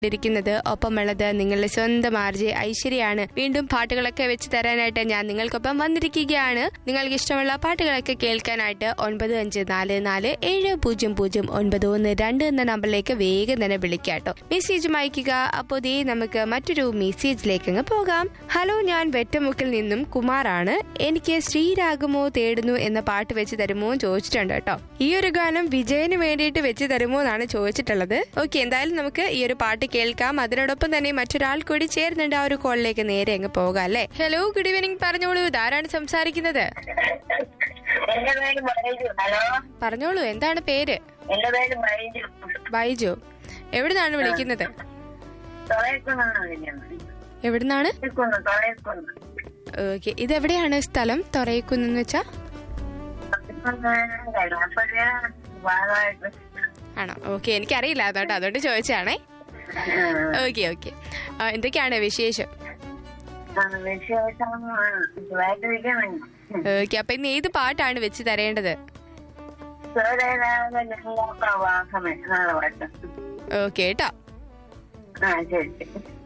ഇരിക്കുന്നത് ഒപ്പമുള്ളത് നിങ്ങളുടെ സ്വന്തം ആർജെ ഐശ്വര്യാണ് വീണ്ടും പാട്ടുകളൊക്കെ വെച്ച് തരാനായിട്ട് ഞാൻ നിങ്ങൾക്കൊപ്പം വന്നിരിക്കുകയാണ് നിങ്ങൾക്ക് ഇഷ്ടമുള്ള പാട്ടുകളൊക്കെ കേൾക്കാനായിട്ട് ഒൻപത് അഞ്ച് നാല് നാല് ഏഴ് പൂജ്യം പൂജ്യം ഒൻപത് ഒന്ന് രണ്ട് എന്ന നമ്പറിലേക്ക് വേഗം തന്നെ വിളിക്കാട്ടോ മെസ്സേജ് അയക്കുക അപ്പോൾ ദേ നമുക്ക് മറ്റൊരു മെസ്സേജിലേക്ക് അങ്ങ് പോകാം ഹലോ ഞാൻ വെറ്റമുക്കിൽ നിന്നും കുമാറാണ് എനിക്ക് ശ്രീരാഗമോ തേടുന്നു എന്ന പാട്ട് വെച്ച് തരുമോ എന്ന് ചോദിച്ചിട്ടുണ്ട് കേട്ടോ ഈ ഒരു ഗാനം വിജയന് വേണ്ടിയിട്ട് വെച്ച് തരുമോ എന്നാണ് ചോദിച്ചിട്ടുള്ളത് ഓക്കെ എന്തായാലും നമുക്ക് ഈ ഒരു പാട്ട് കേൾക്കാം അതിനോടൊപ്പം തന്നെ മറ്റൊരാൾ കൂടി ചേർന്നുണ്ട് ആ ഒരു കോളിലേക്ക് നേരെ അങ്ങ് പോകാം അല്ലേ ഹലോ ഗുഡ് ഈവനിങ് പറഞ്ഞോളൂ ഇതാരാണ് സംസാരിക്കുന്നത് എന്റെ പേര് ബൈജു ഹലോ പറഞ്ഞോളൂ എന്താണ് പേര് എന്റെ പേര് ബൈജു ബൈജു എവിടുന്നാണ് വിളിക്കുന്നത് തുറയക്കുന്നാണ് വിളിക്കുന്നത് എവിടുന്നാണ് തുറയക്കുന്ന് തുറയക്കുന്ന് ഓക്കെ ഇതെവിടെയാണ് സ്ഥലം തൊറയിക്കുന്നെന്ന് വെച്ചാ കടപ്പുഴ ഭാഗമായിട്ട് ആണോ ഓക്കെ എനിക്കറിയില്ല അതോട്ടോ അതുകൊണ്ട് ചോദിച്ചാണേ ഓക്കെ ഓക്കെ എന്തൊക്കെയാണ് വിശേഷം വിശേഷം സുഖമായിട്ടിരിക്കണം ഓക്കെ അപ്പൊ ഇന്ന് ഏത് പാട്ടാണ് വെച്ച് തരേണ്ടത് സൂര്യനാഥ പ്രവാഹമേ നാളെ പാട്ട് ഓക്കെ കേട്ടോ ആ ശരി ശരി